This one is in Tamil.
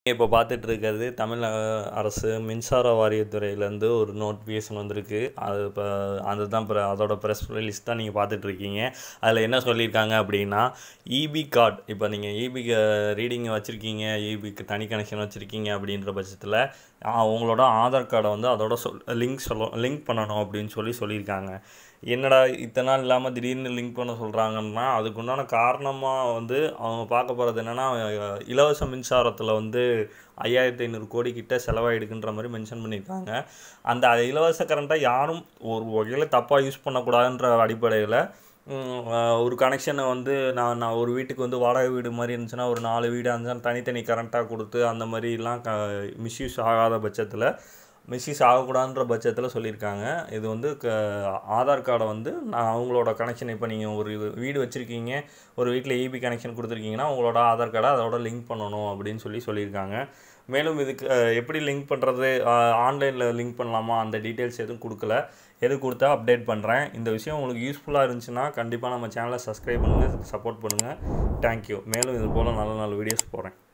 இப்போ பார்த்துட்டு இருக்கிறது தமிழ் அஹ், அரசு மின்சார வாரியத்துறையிலேருந்து ஒரு நோட்டிஃபிகேஷன் வந்திருக்கு அது இப்போ அதுதான் இப்போ அதோட ப்ரெஸ் ரிலீஸ் தான் நீங்கள் பார்த்துட்டு இருக்கீங்க அதில் என்ன சொல்லியிருக்காங்க அப்படின்னா இபி கார்டு இப்போ நீங்கள் இபி ரீடிங் வச்சுருக்கீங்க இபிக்கு தனி கனெக்ஷன் வச்சுருக்கீங்க அப்படின்ற பட்சத்தில் உங்களோட ஆதார் கார்டை வந்து அதோட சொல் லிங்க் சொல்ல லிங்க் பண்ணணும் அப்படின்னு சொல்லி சொல்லியிருக்காங்க என்னடா இத்தனை நாள் இல்லாமல் திடீர்னு லிங்க் பண்ண சொல்கிறாங்கன்னா அதுக்குண்டான காரணமாக வந்து அவங்க பார்க்க போகிறது என்னென்னா இலவச மின்சாரத்தில் வந்து ஐயாயிரத்தி ஐநூறு கோடி கிட்ட செலவாயிடுக்குன்ற மாதிரி மென்ஷன் பண்ணியிருக்காங்க அந்த இலவச கரண்ட்டை யாரும் ஒரு வகையில் தப்பாக யூஸ் பண்ணக்கூடாதுன்ற அடிப்படையில் ம், அஹ், ஒரு கனெக்ஷனை வந்து நான் நான் ஒரு வீட்டுக்கு வந்து வாடகை வீடு மாதிரி இருந்துச்சுன்னா ஒரு நாலு வீடு இருந்துச்சுன்னா தனித்தனி கரண்ட்டாக கொடுத்து அந்த மாதிரிலாம் க மிஸ்யூஸ் ஆகாத பட்சத்தில் மிஸ்யூஸ் ஆகக்கூடாதுன்ற பட்சத்தில் சொல்லியிருக்காங்க இது வந்து க ஆதார் கார்டை வந்து நான் அவங்களோட கனெக்ஷன் இப்போ நீங்கள் ஒரு வீடு வச்சுருக்கீங்க ஒரு வீட்டில் இபி கனெக்ஷன் கொடுத்துருக்கீங்கன்னா உங்களோட ஆதார் கார்டை அதோட லிங்க் பண்ணணும் அப்படின்னு சொல்லி சொல்லியிருக்காங்க மேலும் இதுக்கு அஹ், எப்படி லிங்க் பண்ணுறது ஆன்லைனில் லிங்க் பண்ணலாமா அந்த டீட்டெயில்ஸ் எதுவும் கொடுக்கல எது கொடுத்தா அப்டேட் பண்ணுறேன் இந்த விஷயம் உங்களுக்கு யூஸ்ஃபுல்லாக இருந்துச்சுன்னா கண்டிப்பாக நம்ம சேனலை சப்ஸ்கிரைப் பண்ணுங்கள் சப்போர்ட் பண்ணுங்கள் தேங்க்யூ மேலும் இது போல் நல்ல நல்ல வீடியோஸ் போடுறேன்